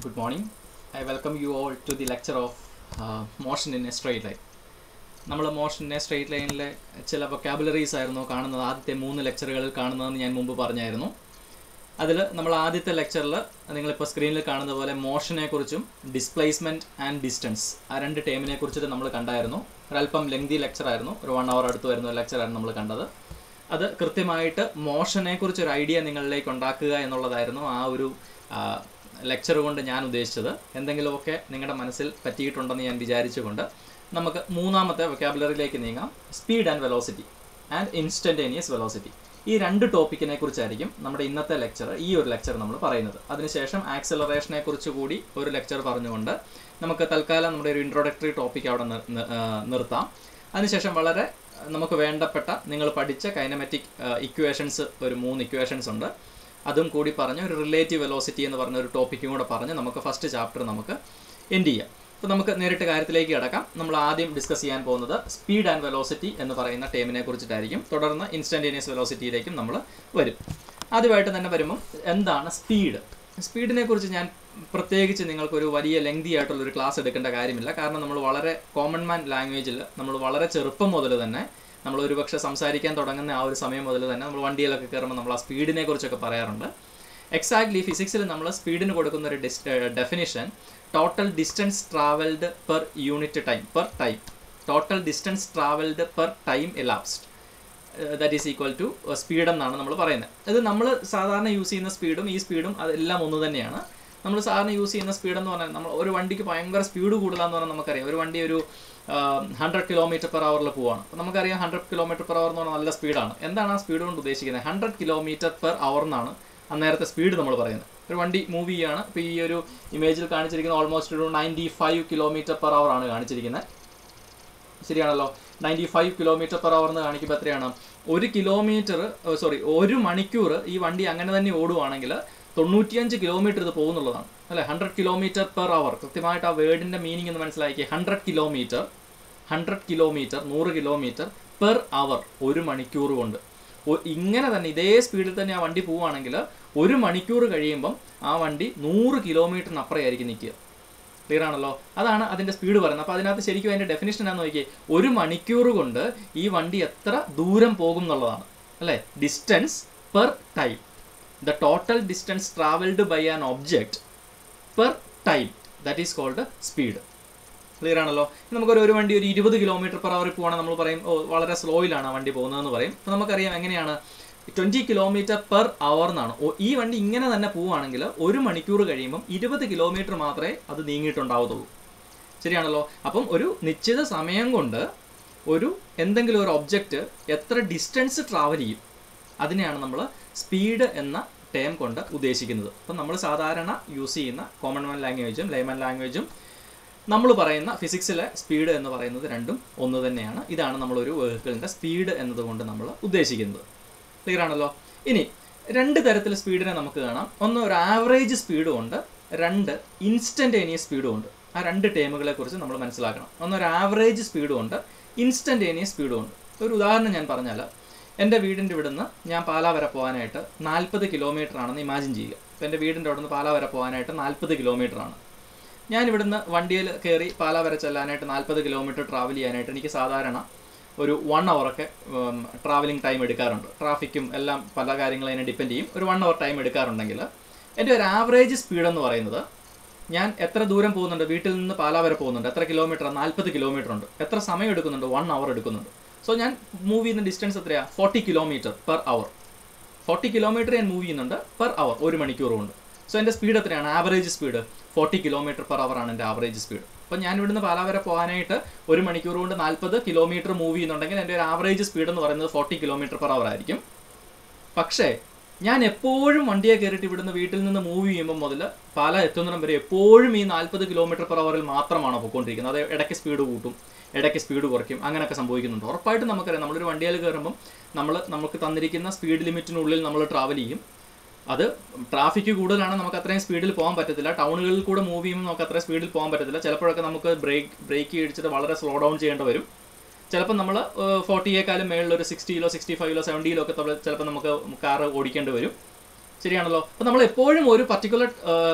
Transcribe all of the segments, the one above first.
Good morning. I welcome you all to the lecture of uh, motion in a straight line. നമ്മൾ motion in a straight ലൈനിലെ ചില vocabularies ആയിരുന്നു കാണുന്നത് ആദ്യത്തെ മൂന്ന് ലെക്ചറുകളിൽ കാണുന്നതെന്ന് ഞാൻ മുമ്പ് പറഞ്ഞായിരുന്നു അതിൽ നമ്മൾ ആദ്യത്തെ ലെക്ചറിൽ നിങ്ങളിപ്പോൾ സ്ക്രീനിൽ കാണുന്ന പോലെ മോഷനെ കുറിച്ചും ഡിസ്പ്ലേസ്മെൻറ്റ് ആൻഡ് ഡിസ്റ്റൻസ് ആ രണ്ട് ടേമിനെ കുറിച്ചിട്ട് നമ്മൾ കണ്ടായിരുന്നു ഒരല്പം ലെങ്തി ലെക്ചർ ആയിരുന്നു ഒരു വൺ അവർ അടുത്ത് വരുന്ന ലെക്ചറായിരുന്നു നമ്മൾ കണ്ടത് അത് കൃത്യമായിട്ട് മോഷനെ കുറിച്ച് ഒരു ഐഡിയ നിങ്ങളിലേക്ക് ഉണ്ടാക്കുക എന്നുള്ളതായിരുന്നു ആ ഒരു ലെക്ചർ കൊണ്ട് ഞാൻ ഉദ്ദേശിച്ചത് എന്തെങ്കിലുമൊക്കെ നിങ്ങളുടെ മനസ്സിൽ പറ്റിയിട്ടുണ്ടെന്ന് ഞാൻ വിചാരിച്ചുകൊണ്ട് നമുക്ക് മൂന്നാമത്തെ വൊക്കാബുലറിയിലേക്ക് നീങ്ങാം speed and velocity and instantaneous velocity ഈ രണ്ട് ടോപ്പിക്കിനെ കുറിച്ചായിരിക്കും നമ്മുടെ ഇന്നത്തെ ലെക്ചർ ഈ ഒരു ലെക്ചർ നമ്മൾ പറയുന്നത് അതിനുശേഷം ആക്സലറേഷനെ കുറിച്ച് കൂടി ഒരു ലെക്ചർ പറഞ്ഞുകൊണ്ട് നമുക്ക് തൽക്കാലം നമ്മുടെ ഒരു ഇൻട്രൊഡക്ടറി ടോപ്പിക് അവിടെ നിർ- നി- ആ, നിർത്താം അതിനുശേഷം വളരെ നമുക്ക് വേണ്ടപ്പെട്ട നിങ്ങൾ പഠിച്ച കൈനമാറ്റിക് ഇക്വേഷൻസ് ഒരു മൂന്ന് ഇക്വേഷൻസ് ഉണ്ട് അതും കൂടി പറഞ്ഞ് ഒരു റിലേറ്റീവ് വെലോസിറ്റി എന്ന് പറഞ്ഞ ഒരു ടോപ്പിക്കും കൂടെ പറഞ്ഞ് നമുക്ക് ഫസ്റ്റ് ചാപ്റ്റർ നമുക്ക് എൻഡ് ചെയ്യാം അപ്പോൾ നമുക്ക് നേരിട്ട് കാര്യത്തിലേക്ക് കിടക്കാം നമ്മൾ ആദ്യം ഡിസ്കസ് ചെയ്യാൻ പോകുന്നത് സ്പീഡ് ആൻഡ് വെലോസിറ്റി എന്ന് പറയുന്ന ടേമിനെ കുറിച്ചിട്ടായിരിക്കും തുടർന്ന് ഇൻസ്റ്റൻറ്റേനിയസ് വെലോസിറ്റിയിലേക്കും നമ്മൾ വരും ആദ്യമായിട്ട് തന്നെ വരുമ്പം എന്താണ് സ്പീഡ് സ്പീഡിനെ കുറിച്ച് ഞാൻ പ്രത്യേകിച്ച് നിങ്ങൾക്കൊരു വലിയ ലെങ്തി ആയിട്ടുള്ള ഒരു ക്ലാസ് എടുക്കേണ്ട കാര്യമില്ല കാരണം നമ്മൾ വളരെ കോമൺ മാൻ ലാംഗ്വേജിൽ നമ്മൾ വളരെ ചെറുപ്പം മുതൽ തന്നെ നമ്മൾ ഒരുപക്ഷെ സംസാരിക്കാൻ തുടങ്ങുന്ന ആ ഒരു സമയം മുതൽ തന്നെ നമ്മൾ വണ്ടിയിലൊക്കെ കയറുമ്പോൾ നമ്മൾ ആ സ്പീഡിനെ കുറിച്ചൊക്കെ പറയാറുണ്ട് എക്സാക്ട്ലി ഫിസിക്സിൽ നമ്മൾ സ്പീഡിന് കൊടുക്കുന്ന ഒരു definition total distance travelled per unit time per time total distance travelled per time elapsed that is equal to speed എന്നാണ് നമ്മൾ പറയുന്നത് ഇത് നമ്മൾ സാധാരണ യൂസ് ചെയ്യുന്ന സ്പീഡും ഈ സ്പീഡും അതെല്ലാം ഒന്ന് തന്നെയാണ് നമ്മൾ സാധാരണ യൂസ് ചെയ്യുന്ന സ്പീഡ് എന്ന് പറഞ്ഞാൽ നമ്മൾ ഒരു വണ്ടിക്ക് ഭയങ്കര സ്പീഡ് കൂടുതലാന്ന് പറഞ്ഞാൽ നമുക്കറിയാം ഒരു വണ്ടി ഒരു ഹൺഡ്രഡ് കിലോമീറ്റർ പെർ അവറിൽ പോവാണ് അപ്പോൾ നമുക്കറിയാം ഹൺഡ്രഡ് കിലോമീറ്റർ പെർ അവർ എന്ന് പറഞ്ഞാൽ നല്ല സ്പീഡാണ് എന്താണ് ആ സ്പീഡ് കൊണ്ട് ഉദ്ദേശിക്കുന്നത് ഹൺഡ്രഡ് കിലോമീറ്റർ പെർ അവർ എന്നാണ് അന്നേരത്തെ സ്പീഡ് നമ്മൾ പറയുന്നത് ഒരു വണ്ടി മൂവ് ചെയ്യാണ് ഇപ്പോൾ ഈ ഒരു ഇമേജിൽ കാണിച്ചിരിക്കുന്ന ഓൾമോസ്റ്റ് ഒരു ninety five kilometre per hour ആണ് കാണിച്ചിരിക്കുന്നത് ശരിയാണല്ലോ ninety five kilometre per hour എന്ന് കാണിക്കുമ്പോൾ എത്രയാണ് ഒരു കിലോമീറ്റർ സോറി ഒരു മണിക്കൂർ ഈ വണ്ടി അങ്ങനെ തന്നെ ഓടുവാണെങ്കിൽ തൊണ്ണൂറ്റിയഞ്ച് കിലോമീറ്റർ ഇത് പോകുന്നുള്ളതാണ് അല്ലെ ഹൺഡ്രഡ് കിലോമീറ്റർ പെർ അവർ കൃത്യമായിട്ട് ആ വേർഡിൻ്റെ മീനിങ് എന്ന് മനസ്സിലാക്കി ഹൺഡ്രഡ് കിലോമീറ്റർ ഹൺഡ്രഡ് കിലോമീറ്റർ നൂറ് കിലോമീറ്റർ പെർ അവർ ഒരു മണിക്കൂർ കൊണ്ട് ഒ- ഇങ്ങനെ തന്നെ ഇതേ സ്പീഡിൽ തന്നെ ആ വണ്ടി പോവുകയാണെങ്കിൽ ഒരു മണിക്കൂർ കഴിയുമ്പം ആ വണ്ടി നൂറ് കിലോമീറ്ററിനപ്പുറമായിരിക്കും നിൽക്കുക ക്ലിയർ ആണല്ലോ അതാണ് അതിന്റെ സ്പീഡ് പറയുന്നത് അപ്പോൾ അതിനകത്ത് ശരിക്കും അതിന്റെ ഡെഫിനിഷൻ ആണെന്ന് നോക്കിയേ ഒരു മണിക്കൂർ കൊണ്ട് ഈ വണ്ടി എത്ര ദൂരം പോകും എന്നുള്ളതാണ് അല്ലേ distance per time the total distance travelled by an object per time that is called speed clear ആണല്ലോ ഇനി നമുക്കൊരു ഒരു വണ്ടി ഒരു ഇരുപത് കിലോമീറ്റർ പെർ അവർ പോവാണ് നമ്മൾ പറയും ഓ വളരെ സ്ലോയിലാണ് ആ വണ്ടി പോകുന്നതെന്ന് പറയും അപ്പോൾ നമുക്കറിയാം എങ്ങനെയാണ് ട്വൻറ്റി കിലോമീറ്റർ പെർ അവർ എന്നാണ് ഓ ഈ വണ്ടി ഇങ്ങനെ തന്നെ പോവുകയാണെങ്കിൽ ഒരു മണിക്കൂർ കഴിയുമ്പം ഇരുപത് കിലോമീറ്റർ മാത്രമേ അത് നീങ്ങിയിട്ടുണ്ടാവത്തുള്ളൂ ശരിയാണല്ലോ അപ്പം ഒരു നിശ്ചിത സമയം കൊണ്ട് ഒരു എന്തെങ്കിലും ഒരു ഒബ്ജക്റ്റ് എത്ര ഡിസ്റ്റൻസ് ട്രാവൽ ചെയ്യും അതിനെയാണ് നമ്മൾ സ്പീഡ് എന്ന ടേം കൊണ്ട് ഉദ്ദേശിക്കുന്നത് അപ്പം നമ്മൾ സാധാരണ യൂസ് ചെയ്യുന്ന കോമൺ മാൻ ലാംഗ്വേജും ലൈമൻ ലാംഗ്വേജും നമ്മൾ പറയുന്ന ഫിസിക്സിലെ സ്പീഡ് എന്ന് പറയുന്നത് രണ്ടും ഒന്ന് തന്നെയാണ് ഇതാണ് നമ്മളൊരു വെഹിക്കിളിൻ്റെ സ്പീഡ് എന്നതുകൊണ്ട് നമ്മൾ ഉദ്ദേശിക്കുന്നത് ക്ലിയർ ആണല്ലോ ഇനി രണ്ട് തരത്തിൽ സ്പീഡിനെ നമുക്ക് കാണാം ഒന്ന് ഒരു ആവറേജ് സ്പീഡും ഉണ്ട് രണ്ട് ഇൻസ്റ്റൻറ്റേനിയസ് സ്പീഡും ഉണ്ട് ആ രണ്ട് ടേമുകളെ കുറിച്ച് നമ്മൾ മനസ്സിലാക്കണം ഒന്ന് ഒരു ആവറേജ് സ്പീഡും ഉണ്ട് ഇൻസ്റ്റൻറ്റേനിയസ് സ്പീഡും ഉണ്ട് ഒരു ഉദാഹരണം ഞാൻ പറഞ്ഞാൽ എൻ്റെ വീടിൻ്റെ ഇവിടുന്ന് ഞാൻ പാലാ വരെ പോകാനായിട്ട് നാൽപ്പത് കിലോമീറ്റർ ആണെന്ന് ഇമാജിൻ ചെയ്യുക അപ്പോൾ എൻ്റെ വീടിൻ്റെ അവിടെ നിന്ന് പാലാ വരെ പോകാനായിട്ട് നാൽപ്പത് കിലോമീറ്റർ ആണ് ഞാൻ ഇവിടുന്ന് വണ്ടിയിൽ കയറി പാലാ വരെ ചെല്ലാനായിട്ട് നാൽപ്പത് കിലോമീറ്റർ ട്രാവൽ ചെയ്യാനായിട്ട് എനിക്ക് സാധാരണ ഒരു വൺ അവറൊക്കെ ട്രാവലിംഗ് ടൈം എടുക്കാറുണ്ട് ട്രാഫിക്കും എല്ലാം പല കാര്യങ്ങളും അതിനെ ഡിപ്പെൻഡ് ചെയ്യും ഒരു വൺ അവർ ടൈം എടുക്കാറുണ്ടെങ്കിൽ എൻ്റെ ഒരു ആവറേജ് സ്പീഡ് എന്ന് പറയുന്നത് ഞാൻ എത്ര ദൂരം പോകുന്നുണ്ട് വീട്ടിൽ നിന്ന് പാലാ വരെ പോകുന്നുണ്ട് എത്ര കിലോമീറ്റർ നാൽപ്പത് കിലോമീറ്റർ ഉണ്ട് എത്ര സമയം എടുക്കുന്നുണ്ട് വൺ അവർ എടുക്കുന്നുണ്ട് സോ ഞാൻ മൂവ് ചെയ്യുന്ന ഡിസ്റ്റൻസ് എത്രയാണ് forty kilometre per hour forty kilometre ഞാൻ മൂവ് ചെയ്യുന്നുണ്ട് പെർ അവർ ഒരു മണിക്കൂർ കൊണ്ട് സോ എൻ്റെ സ്പീഡ് എത്രയാണ് average speed forty kilometre per hour ആണ് എൻ്റെ ആവറേജ് സ്പീഡ് അപ്പോൾ ഞാൻ ഇവിടുന്ന് പാലാ വരെ പോകാനായിട്ട് ഒരു മണിക്കൂർ കൊണ്ട് നാൽപ്പത് കിലോമീറ്റർ മൂവ് ചെയ്യുന്നുണ്ടെങ്കിൽ എൻ്റെ ഒരു ആവറേജ് സ്പീഡ് എന്ന് പറയുന്നത് ഫോർട്ടി കിലോമീറ്റർ പെർ അവർ ആയിരിക്കും പക്ഷേ ഞാൻ എപ്പോഴും വണ്ടിയെ കയറിയിട്ട് ഇവിടുന്ന് വീട്ടിൽ നിന്ന് മൂവ് ചെയ്യുമ്പോൾ മുതൽ പാല എത്തുന്നിടം വരെ എപ്പോഴും ഈ നാൽപ്പത് കിലോമീറ്റർ പെർ അവറിൽ മാത്രമാണ് പോയിക്കൊണ്ടിരിക്കുന്നത് അത് ഇടയ്ക്ക് സ്പീഡ് കൂട്ടും ഇടയ്ക്ക് സ്പീഡ് കുറയ്ക്കും അങ്ങനെയൊക്കെ സംഭവിക്കുന്നുണ്ട് ഉറപ്പായിട്ടും നമുക്കറിയാം നമ്മളൊരു വണ്ടിയിൽ കയറുമ്പം നമ്മൾ നമുക്ക് തന്നിരിക്കുന്ന സ്പീഡ് ലിമിറ്റിനുള്ളിൽ നമ്മൾ ട്രാവൽ ചെയ്യും അത് ട്രാഫിക് കൂടുതലാണ് നമുക്ക് അത്രയും സ്പീഡിൽ പോകാൻ പറ്റത്തില്ല ടൗണുകളിൽ കൂടെ മൂവ് ചെയ്യുമ്പോൾ നമുക്ക് അത്രയും സ്പീഡിൽ പോകാൻ പറ്റത്തില്ല ചിലപ്പോഴൊക്കെ നമുക്ക് ബ്രേക്ക് ബ്രേക്ക് ഇടിച്ചിട്ട് വളരെ സ്ലോ ഡൗൺ ചെയ്യേണ്ടി വരും ചിലപ്പോൾ നമ്മൾ ഫോർട്ടിയേക്കാളും മേളിൽ ഒരു സിക്സ്റ്റിയിലോ സിക്സ്റ്റി ഫൈവിലോ സെവൻറ്റിയിലോ ഒക്കെ ചിലപ്പോൾ നമുക്ക് കാർ ഓടിക്കേണ്ടി വരും ശരിയാണല്ലോ അപ്പോൾ നമ്മൾ എപ്പോഴും ഒരു പർട്ടിക്കുലർ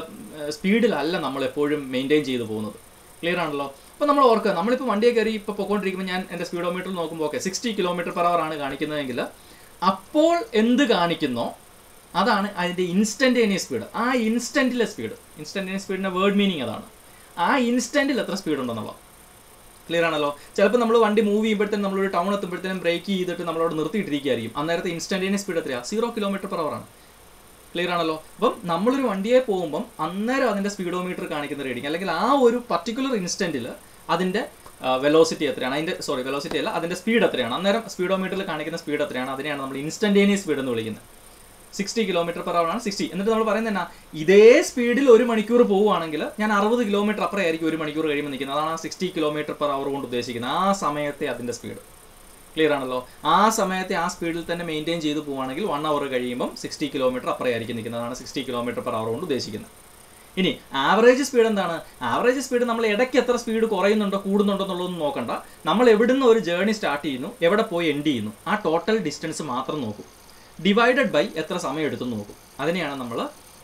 സ്പീഡിലല്ല നമ്മൾ എപ്പോഴും മെയിൻറ്റെയിൻ ചെയ്തു പോകുന്നത് ക്ലിയർ ആണല്ലോ അപ്പോൾ നമ്മൾ ഓർക്കുക നമ്മളിപ്പോൾ വണ്ടിയെ കയറി ഇപ്പോൾ പൊക്കോണ്ടിരിക്കുമ്പോൾ ഞാൻ എൻ്റെ സ്പീഡോമീറ്ററിൽ നോക്കുമ്പോൾ okay sixty kilometre per hour ആണ് കാണിക്കുന്നതെങ്കിൽ അപ്പോൾ എന്ത് കാണിക്കുന്നോ അതാണ് അതിൻ്റെ ഇൻസ്റ്റൻറ്റേനിയസ് സ്പീഡ് ആ ഇൻസ്റ്റൻറ്റിലെ സ്പീഡ് ഇൻസ്റ്റൻറ്റേനിയസ് സ്പീഡിൻ്റെ വേർഡ് മീനിങ് അതാണ് ആ ഇൻസ്റ്റൻറ്റിൽ എത്ര സ്പീഡ് ഉണ്ടെന്നുള്ളത് ക്ലിയർ ആണല്ലോ ചിലപ്പോൾ നമ്മൾ വണ്ടി മൂവ് ചെയ്യുമ്പോഴത്തേനും നമ്മളൊരു ടൗൺ എത്തുമ്പോഴത്തേനും ബ്രേക്ക് ചെയ്തിട്ട് നമ്മളവിടെ നിർത്തിയിട്ടിരിക്കുകയായിരിക്കും അന്നേരത്തെ ഇൻസ്റ്റൻറ്റേനിയസ് സ്പീഡ് എത്രയാണ് സീറോ കിലോമീറ്റർ പെർ ആണ് ക്ലിയർ ആണല്ലോ അപ്പം നമ്മളൊരു വണ്ടിയെ പോകുമ്പം അന്നേരം അതിൻ്റെ സ്പീഡോമീറ്റർ കാണിക്കുന്ന റീഡിങ് അല്ലെങ്കിൽ ആ ഒരു പർട്ടിക്കുലർ ഇൻസ്റ്റൻറ്റിൽ അതിൻ്റെ വെലോസിറ്റി എത്രയാണ് അതിൻ്റെ സോറി വെലോസിറ്റി അല്ല അതിൻ്റെ സ്പീഡ് എത്രയാണ് അന്നേരം സ്പീഡോമീറ്ററിൽ കാണിക്കുന്ന സ്പീഡ് എത്രയാണ് അതിനെയാണ് നമ്മൾ ഇൻസ്റ്റൻറ്റേനിയസ് സ്പീഡ് എന്ന് വിളിക്കുന്നത് സിക്സ്റ്റി കിലോമീറ്റർ പെർ ആണ് സിക്സ്റ്റി എന്നിട്ട് നമ്മൾ പറയുന്നത് എന്നാ ഇതേ സ്പീഡിൽ ഒരു മണിക്കൂർ പോവുകയാണെങ്കിൽ ഞാൻ അറുപത് കിലോമീറ്റർ അപ്പുറമായിരിക്കും ഒരു മണിക്കൂർ കഴിയുമ്പോൾ നിൽക്കുന്നത് അതാണ് ആ സിക്സ്റ്റി കിലോമീറ്റർ പെർ അവർ കൊണ്ട് ഉദ്ദേശിക്കുന്നത് ആ സമയത്തെ അതിൻ്റെ സ്പീഡ് ക്ലിയർ ആണല്ലോ ആ സമയത്തെ ആ സ്പീഡിൽ തന്നെ മെയിൻറ്റെയിൻ ചെയ്ത് പോവുകയാണെങ്കിൽ വൺ അവർ കഴിയുമ്പം സിക്സ്റ്റി കിലോമീറ്റർ അപ്പുറമായിരിക്കും നിൽക്കുന്നത് അതാണ് സിക്സ്റ്റി കിലോമീറ്റർ പെർ അവർ കൊണ്ട് ഉദ്ദേശിക്കുന്നത് ഇനി ആവറേജ് സ്പീഡ് എന്താണ് ആവറേജ് സ്പീഡ് നമ്മൾ ഇടയ്ക്ക് എത്ര സ്പീഡ് കുറയുന്നുണ്ടോ കൂടുന്നുണ്ടോ എന്നുള്ളതൊന്നും നോക്കണ്ട നമ്മൾ എവിടുന്ന് ഒരു ജേർണി സ്റ്റാർട്ട് ചെയ്യുന്നു എവിടെ പോയി എൻഡ് ചെയ്യുന്നു ആ ടോട്ടൽ ഡിസ്റ്റൻസ് മാത്രം നോക്കും ഡിവൈഡഡ് ബൈ എത്ര സമയം എടുത്തു നോക്കും അതിനെയാണ് നമ്മൾ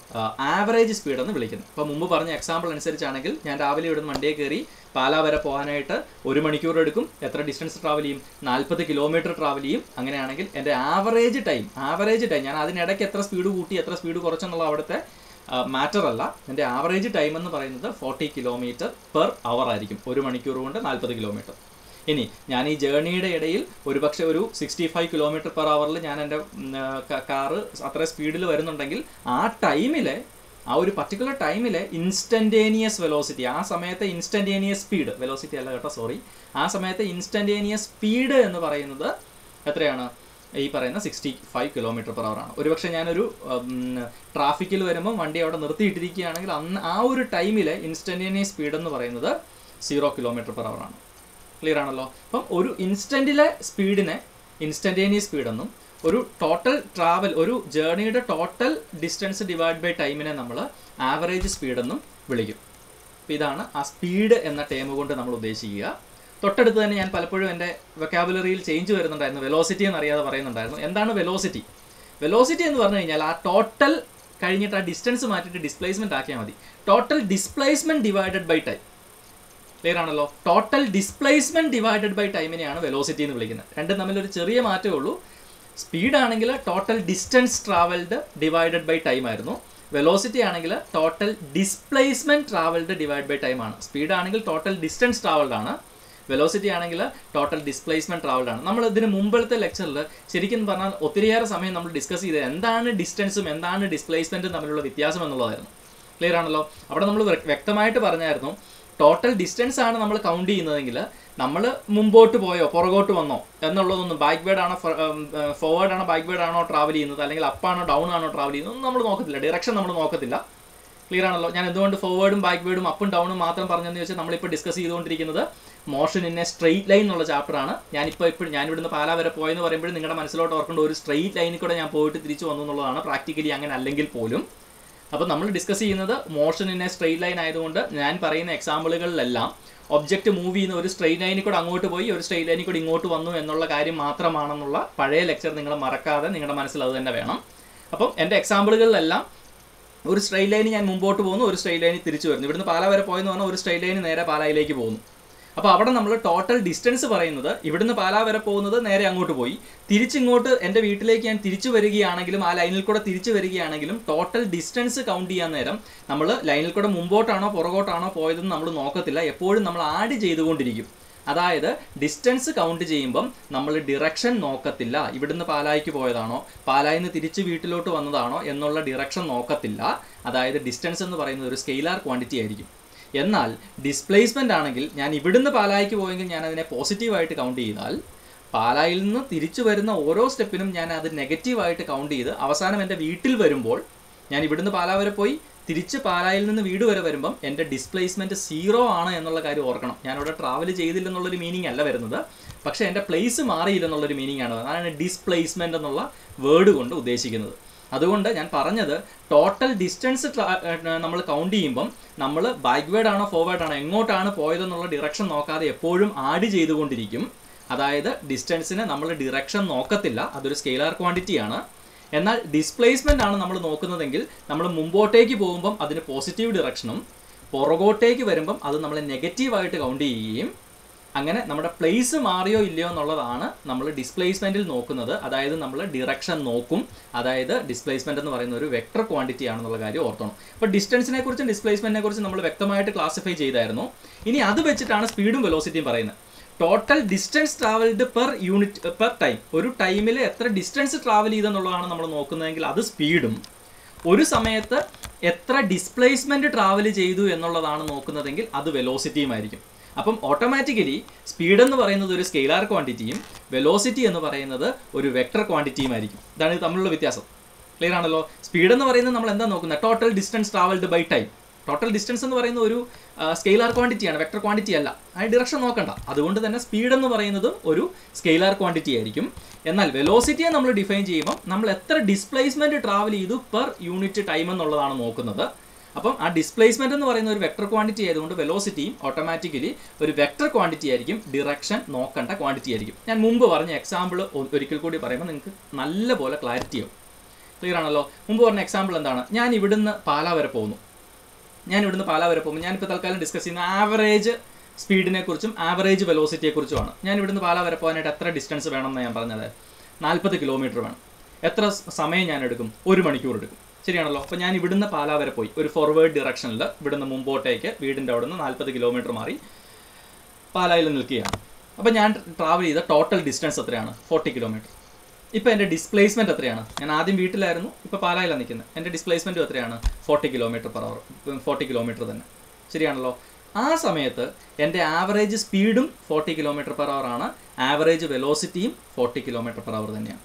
ആവറേജ് സ്പീഡ് എന്ന് വിളിക്കുന്നത് അപ്പോൾ മുമ്പ് പറഞ്ഞ എക്സാമ്പിൾ അനുസരിച്ചാണെങ്കിൽ ഞാൻ രാവിലെ ഇവിടുന്ന് വണ്ടിയെ കയറി പാലാ വരെ പോകാനായിട്ട് ഒരു മണിക്കൂർ എടുക്കും എത്ര ഡിസ്റ്റൻസ് ട്രാവൽ ചെയ്യും നാൽപ്പത് കിലോമീറ്റർ ട്രാവൽ ചെയ്യും അങ്ങനെയാണെങ്കിൽ എൻ്റെ ആവറേജ് ടൈം ആവറേജ് ടൈം ഞാൻ അതിനിടയ്ക്ക് എത്ര സ്പീഡ് കൂട്ടി എത്ര സ്പീഡ് കുറച്ചെന്നുള്ള അവിടുത്തെ മാറ്റർ അല്ല എൻ്റെ ആവറേജ് ടൈം എന്ന് പറയുന്നത് ഫോർട്ടി കിലോമീറ്റർ പെർ അവർ ആയിരിക്കും ഒരു മണിക്കൂർ കൊണ്ട് നാൽപ്പത് കിലോമീറ്റർ ഇനി ഞാൻ ഈ ജേർണിയുടെ ഇടയിൽ ഒരുപക്ഷെ ഒരു സിക്സ്റ്റി ഫൈവ് കിലോമീറ്റർ പെർ അവറിൽ ഞാൻ എൻ്റെ കാറ് അത്ര സ്പീഡിൽ വരുന്നുണ്ടെങ്കിൽ ആ ടൈമിലെ ആ ഒരു പർട്ടിക്കുലർ ടൈമിലെ ഇൻസ്റ്റൻറ്റേനിയസ് വെലോസിറ്റി ആ സമയത്തെ ഇൻസ്റ്റൻറ്റേനിയസ് സ്പീഡ് വെലോസിറ്റി അല്ല കേട്ടോ സോറി ആ സമയത്തെ ഇൻസ്റ്റൻറ്റേനിയസ് സ്പീഡ് എന്ന് പറയുന്നത് എത്രയാണ് ഈ പറയുന്ന sixty five kilometre per hour ആണ് ഒരുപക്ഷെ ഞാനൊരു ട്രാഫിക്കിൽ വരുമ്പോൾ വണ്ടി അവിടെ നിർത്തിയിട്ടിരിക്കുകയാണെങ്കിൽ അന്ന് ആ ഒരു ടൈമിലെ ഇൻസ്റ്റൻറ്റേനിയസ് സ്പീഡ് എന്ന് പറയുന്നത് സീറോ കിലോമീറ്റർ പെർ അവർ ആണ് ക്ലിയർ ആണല്ലോ അപ്പം ഒരു ഇൻസ്റ്റൻറ്റിലെ സ്പീഡിനെ ഇൻസ്റ്റൻറ്റേനിയസ് സ്പീഡ് എന്നും ഒരു ടോട്ടൽ ട്രാവൽ ഒരു ജേർണിയുടെ ടോട്ടൽ ഡിസ്റ്റൻസ് ഡിവൈഡ് ബൈ ടൈമിനെ നമ്മൾ ആവറേജ് സ്പീഡ് എന്നും വിളിക്കും അപ്പോൾ ഇതാണ് ആ സ്പീഡ് എന്ന ടേം കൊണ്ട് നമ്മൾ ഉദ്ദേശിക്കുക തൊട്ടടുത്ത് തന്നെ ഞാൻ പലപ്പോഴും എൻ്റെ വെക്കാബുലറിയിൽ ചേഞ്ച് വരുന്നുണ്ടായിരുന്നു വെലോസിറ്റി എന്നറിയാതെ പറയുന്നുണ്ടായിരുന്നു എന്താണ് വെലോസിറ്റി വെലോസിറ്റി എന്ന് പറഞ്ഞു കഴിഞ്ഞാൽ ആ ടോട്ടൽ കഴിഞ്ഞിട്ട് ആ ഡിസ്റ്റൻസ് മാറ്റിയിട്ട് ഡിസ്പ്ലേസ്മെൻറ്റ് ആക്കിയാൽ മതി ടോട്ടൽ displacement divided by time clear ആണല്ലോ ടോട്ടൽ ഡിസ്പ്ലേസ്മെന്റ് ഡിവൈഡഡ് ബൈ ടൈമിനെയാണ് വെലോസിറ്റി എന്ന് വിളിക്കുന്നത് രണ്ടും തമ്മിൽ ഒരു ചെറിയ മാറ്റമേ ഉള്ളൂ സ്പീഡ് ആണെങ്കിൽ total distance travelled divided by time ആയിരുന്നു വെലോസിറ്റി ആണെങ്കിൽ total displacement travelled divide by time ആണ് സ്പീഡ് ആണെങ്കിൽ ടോട്ടൽ ഡിസ്റ്റൻസ് ട്രാവൽഡ് ആണ് വെലോസിറ്റി ആണെങ്കിൽ ടോട്ടൽ ഡിസ്പ്ലേസ്മെന്റ് ട്രാവൽഡ് ആണ് നമ്മൾ ഇതിന് മുമ്പത്തെ ലെക്ചറിൽ ശരിക്കും പറഞ്ഞാൽ ഒത്തിരിയേറെ സമയം നമ്മൾ ഡിസ്കസ് ചെയ്തത് എന്താണ് ഡിസ്റ്റൻസും എന്താണ് ഡിസ്പ്ലേസ്മെന്റും തമ്മിലുള്ള വ്യത്യാസം എന്നുള്ളതായിരുന്നു ക്ലിയർ ആണല്ലോ അവിടെ നമ്മൾ വ്യക്തമായിട്ട് പറഞ്ഞായിരുന്നു ടോട്ടൽ ഡിസ്റ്റൻസ് ആണ് നമ്മൾ കൗണ്ട് ചെയ്യുന്നതെങ്കിൽ നമ്മൾ മുമ്പോട്ട് പോയോ പുറകോട്ട് വന്നോ എന്നുള്ളതൊന്നും ബാക്ക് വേർഡ് ആണോ ഫോർവേഡ് ആണോ ബാക്ക് വേർഡ് ആണോ ട്രാവൽ ചെയ്യുന്നത് അല്ലെങ്കിൽ അപ്പ് ആണോ ഡൗൺ ആണോ ട്രാവൽ ചെയ്യുന്നത് ഒന്നും നമ്മൾ നോക്കത്തില്ല ഡയറക്ഷൻ നമ്മൾ നോക്കത്തില്ല ക്ലിയർ ആണല്ലോ ഞാൻ എന്തുകൊണ്ട് ഫോർവേഡും ബാക്ക് വേർഡും അപ്പും ഡൗണും മാത്രം പറഞ്ഞെന്ന് വെച്ചാൽ നമ്മളിപ്പോൾ ഡിസ്കസ് ചെയ്തുകൊണ്ടിരിക്കുന്നത് motion in a straight line എന്നുള്ള ചാപ്റ്റർ ആണ് ഞാനിപ്പോൾ ഇപ്പോൾ ഞാൻ ഇവിടുന്ന് പാലാ വരെ പോയെന്ന് പറയുമ്പോൾ നിങ്ങളുടെ മനസ്സിലോട്ട് ഓർക്കേണ്ട ഒരു സ്ട്രെയിറ്റ് ലൈനിൽ കൂടെ ഞാൻ പോയിട്ട് തിരിച്ചു വന്നു എന്നുള്ളതാണ് പ്രാക്ടിക്കലി അങ്ങനെ അല്ലെങ്കിൽ പോലും അപ്പോൾ നമ്മൾ ഡിസ്കസ് ചെയ്യുന്നത് motion in a straight line ആയതുകൊണ്ട് ഞാൻ പറയുന്ന എക്സാമ്പിളുകളിലെല്ലാം ഒബ്ജക്റ്റ് മൂവ് ചെയ്യുന്ന ഒരു സ്ട്രെയിറ്റ് ലൈനിൽ കൂടെ അങ്ങോട്ട് പോയി ഒരു സ്ട്രെയിറ്റ് ലൈനിൽ കൂടെ ഇങ്ങോട്ട് വന്നു എന്നുള്ള കാര്യം മാത്രമാണെന്നുള്ള പഴയ ലെക്ചർ നിങ്ങൾ മറക്കാതെ നിങ്ങളുടെ മനസ്സിൽ അത് തന്നെ വേണം അപ്പം എൻ്റെ എക്സാമ്പിളുകളിലെല്ലാം ഒരു സ്ട്രെയിറ്റ് ലൈനിൽ ഞാൻ മുമ്പോട്ട് പോകുന്നു ഒരു സ്ട്രെയിറ്റ് ലൈനിൽ തിരിച്ചു വരുന്നു ഇവിടുന്ന് പാല വരെ പോയെന്ന് പറഞ്ഞാൽ ഒരു സ്ട്രെയിറ്റ് ലൈനിൽ നേരെ പാലായിലേക്ക് പോകുന്നു അപ്പോൾ അവിടെ നമ്മൾ ടോട്ടൽ ഡിസ്റ്റൻസ് പറയുന്നത് ഇവിടുന്ന് പാലാ വരെ പോകുന്നത് നേരെ അങ്ങോട്ട് പോയി തിരിച്ചിങ്ങോട്ട് എൻ്റെ വീട്ടിലേക്ക് ഞാൻ തിരിച്ചു വരികയാണെങ്കിലും ആ ലൈനിൽ കൂടെ തിരിച്ചു വരികയാണെങ്കിലും ടോട്ടൽ ഡിസ്റ്റൻസ് കൗണ്ട് ചെയ്യാൻ നേരം നമ്മൾ ലൈനിൽ കൂടെ മുമ്പോട്ടാണോ പുറകോട്ടാണോ പോയതെന്ന് നമ്മൾ നോക്കത്തില്ല എപ്പോഴും നമ്മൾ ആഡ് ചെയ്തുകൊണ്ടിരിക്കും അതായത് ഡിസ്റ്റൻസ് കൗണ്ട് ചെയ്യുമ്പം നമ്മൾ ഡിറക്ഷൻ നോക്കത്തില്ല ഇവിടുന്ന് പാലായിക്ക് പോയതാണോ പാലായിൽ നിന്ന് തിരിച്ച് വീട്ടിലോട്ട് വന്നതാണോ എന്നുള്ള ഡിറക്ഷൻ നോക്കത്തില്ല അതായത് ഡിസ്റ്റൻസ് എന്ന് പറയുന്നത് ഒരു സ്കെയിലാർ ക്വാണ്ടിറ്റി ആയിരിക്കും എന്നാൽ ഡിസ്പ്ലേസ്മെൻ്റ് ആണെങ്കിൽ ഞാൻ ഇവിടുന്ന് പാലായിക്ക് പോയെങ്കിൽ ഞാൻ അതിനെ പോസിറ്റീവായിട്ട് കൗണ്ട് ചെയ്താൽ പാലായിൽ നിന്ന് തിരിച്ചു വരുന്ന ഓരോ സ്റ്റെപ്പിനും ഞാൻ അത് നെഗറ്റീവായിട്ട് കൗണ്ട് ചെയ്ത് അവസാനം എൻ്റെ വീട്ടിൽ വരുമ്പോൾ ഞാൻ ഇവിടുന്ന് പാലാ വരെ പോയി തിരിച്ച് പാലായിൽ നിന്ന് വീട് വരെ വരുമ്പം എൻ്റെ ഡിസ്പ്ലേസ്മെൻറ്റ് സീറോ ആണ് എന്നുള്ള കാര്യം ഓർക്കണം ഞാൻ അവിടെ ട്രാവൽ ചെയ്തില്ലെന്നുള്ളൊരു മീനിങ് അല്ല വരുന്നത് പക്ഷേ എൻ്റെ പ്ലേസ് മാറിയില്ലെന്നുള്ളൊരു മീനിങ് ആണ് അതാണ് ഡിസ്പ്ലേസ്മെൻ്റ് എന്നുള്ള വേർഡ് കൊണ്ട് ഉദ്ദേശിക്കുന്നത് അതുകൊണ്ട് ഞാൻ പറഞ്ഞത് ടോട്ടൽ ഡിസ്റ്റൻസ് നമ്മൾ കൗണ്ട് ചെയ്യുമ്പം നമ്മൾ ബാക്ക്വേർഡ് ആണോ ഫോർവേഡ് ആണോ എങ്ങോട്ടാണ് പോയതെന്നുള്ള ഡിറക്ഷൻ നോക്കാതെ എപ്പോഴും ആഡ് ചെയ്തുകൊണ്ടിരിക്കും അതായത് ഡിസ്റ്റൻസിന് നമ്മൾ ഡിറക്ഷൻ നോക്കത്തില്ല അതൊരു സ്കെയിലാർ ക്വാണ്ടിറ്റിയാണ് എന്നാൽ ഡിസ്പ്ലേസ്മെന്റ് ആണ് നമ്മൾ നോക്കുന്നതെങ്കിൽ നമ്മൾ മുമ്പോട്ടേക്ക് പോകുമ്പം അതിന് പോസിറ്റീവ് ഡിറക്ഷനും പുറകോട്ടേക്ക് വരുമ്പം അത് നമ്മൾ നെഗറ്റീവായിട്ട് കൗണ്ട് ചെയ്യുകയും അങ്ങനെ നമ്മുടെ പ്ലേസ് മാറിയോ ഇല്ലയോ എന്നുള്ളതാണ് നമ്മൾ ഡിസ്പ്ലേസ്മെന്റിൽ നോക്കുന്നത് അതായത് നമ്മൾ ഡിറക്ഷൻ നോക്കും അതായത് ഡിസ്പ്ലേസ്മെന്റ് എന്ന് പറയുന്ന ഒരു വെക്ടർ ക്വാണ്ടിറ്റി ആണെന്നുള്ള കാര്യം ഓർത്തണം അപ്പോൾ ഡിസ്റ്റൻസിനെ കുറിച്ചും ഡിസ്പ്ലേസ്മെന്റിനെ കുറിച്ചും നമ്മൾ വ്യക്തമായിട്ട് ക്ലാസിഫൈ ചെയ്തായിരുന്നു ഇനി അത് വെച്ചിട്ടാണ് സ്പീഡും വെലോസിറ്റിയും പറയുന്നത് total distance travelled per unit per time ഒരു ടൈമിൽ എത്ര ഡിസ്റ്റൻസ് ട്രാവൽ ചെയ്തെന്നുള്ളതാണ് നമ്മൾ നോക്കുന്നതെങ്കിൽ അത് സ്പീഡും ഒരു സമയത്ത് എത്ര ഡിസ്പ്ലേസ്മെന്റ് ട്രാവൽ ചെയ്തു എന്നുള്ളതാണ് നോക്കുന്നതെങ്കിൽ അത് വെലോസിറ്റിയും ആയിരിക്കും അപ്പം ഓട്ടോമാറ്റിക്കലി സ്പീഡ് എന്ന് പറയുന്നത് ഒരു സ്കെയിലാർ ക്വാണ്ടിറ്റിയും വെലോസിറ്റി എന്ന് പറയുന്നത് ഒരു വെക്ടർ ക്വാണ്ടിറ്റിയും ആയിരിക്കും ഇതാണ് ഇത് തമ്മിലുള്ള വ്യത്യാസം ക്ലിയർ ആണല്ലോ സ്പീഡ് എന്ന് പറയുന്നത് നമ്മൾ എന്താ നോക്കുന്നത് total distance travelled by time total distance എന്ന് പറയുന്ന ഒരു സ്കെയിലാർ ക്വാണ്ടിറ്റിയാണ് വെക്ടർ ക്വാണ്ടിറ്റി അല്ല ആ ഡിറക്ഷൻ നോക്കണ്ട അതുകൊണ്ട് തന്നെ സ്പീഡ് എന്ന് പറയുന്നത് ഒരു സ്കെയിലാർ ക്വാണ്ടിറ്റി ആയിരിക്കും എന്നാൽ വെലോസിറ്റിയെ നമ്മൾ ഡിഫൈൻ ചെയ്യുമ്പോൾ നമ്മൾ എത്ര ഡിസ്പ്ലേസ്മെന്റ് ട്രാവൽ ചെയ്തു പെർ യൂണിറ്റ് ടൈം എന്നുള്ളതാണ് നോക്കുന്നത് അപ്പം ആ ഡിസ്പ്ലേസ്മെന്റ് എന്ന് പറയുന്ന ഒരു വെക്ടർ ക്വാണ്ടിറ്റി ആയതുകൊണ്ട് വെലോസിറ്റിയും ഓട്ടോമാറ്റിക്കലി ഒരു വെക്ടർ ക്വാണ്ടിറ്റി ആയിരിക്കും ഡിറക്ഷൻ നോക്കേണ്ട ക്വാണ്ടിറ്റി ആയിരിക്കും ഞാൻ മുമ്പ് പറഞ്ഞ എക്സാമ്പിൾ ഒരിക്കൽ കൂടി പറയുമ്പോൾ നിങ്ങൾക്ക് നല്ലപോലെ ക്ലാരിറ്റി ആവും ക്ലിയർ ആണല്ലോ മുമ്പ് പറഞ്ഞ എക്സാമ്പിൾ എന്താണ് ഞാൻ ഇവിടുന്ന് പാലാ വരെ പോകുന്നു ഞാൻ ഇവിടുന്ന് പാലാ വരെ പോകുമ്പോൾ ഞാനിപ്പോൾ തൽക്കാലം ഡിസ്കസ് ചെയ്യുന്ന ആവറേജ് സ്പീഡിനെ കുറിച്ചും ആവറേജ് വെലോസിറ്റിയെ കുറിച്ചുമാണ് ഞാൻ ഇവിടുന്ന് പാലാ വരെ പോകാനായിട്ട് എത്ര ഡിസ്റ്റൻസ് വേണമെന്ന് ഞാൻ പറഞ്ഞത് നാൽപ്പത് കിലോമീറ്റർ വേണം എത്ര സമയം ഞാൻ എടുക്കും ഒരു മണിക്കൂർ എടുക്കും ശരിയാണല്ലോ അപ്പോൾ ഞാൻ ഇവിടുന്ന് പാലാ വരെ പോയി ഒരു ഫോർവേഡ് ഡിറക്ഷനിൽ ഇവിടുന്ന് മുമ്പോട്ടേക്ക് വീടിൻ്റെ അവിടെ നിന്ന് നാൽപ്പത് കിലോമീറ്റർ മാറി പാലായിൽ നിൽക്കുകയാണ് അപ്പോൾ ഞാൻ ട്രാവൽ ചെയ്ത ടോട്ടൽ ഡിസ്റ്റൻസ് എത്രയാണ് ഫോർട്ടി കിലോമീറ്റർ ഇപ്പോൾ എൻ്റെ ഡിസ്പ്ലേസ്മെൻറ്റ് എത്രയാണ് ഞാൻ ആദ്യം വീട്ടിലായിരുന്നു ഇപ്പോൾ പാലായിലാണ് നിൽക്കുന്നത് എൻ്റെ ഡിസ്പ്ലേസ്മെൻറ്റും എത്രയാണ് forty kilometre per hour forty kilometre തന്നെ ശരിയാണല്ലോ ആ സമയത്ത് എൻ്റെ ആവറേജ് സ്പീഡും ഫോർട്ടി കിലോമീറ്റർ പെർ അവർ ആണ് ആവറേജ് വെലോസിറ്റിയും ഫോർട്ടി കിലോമീറ്റർ പെർ അവർ തന്നെയാണ്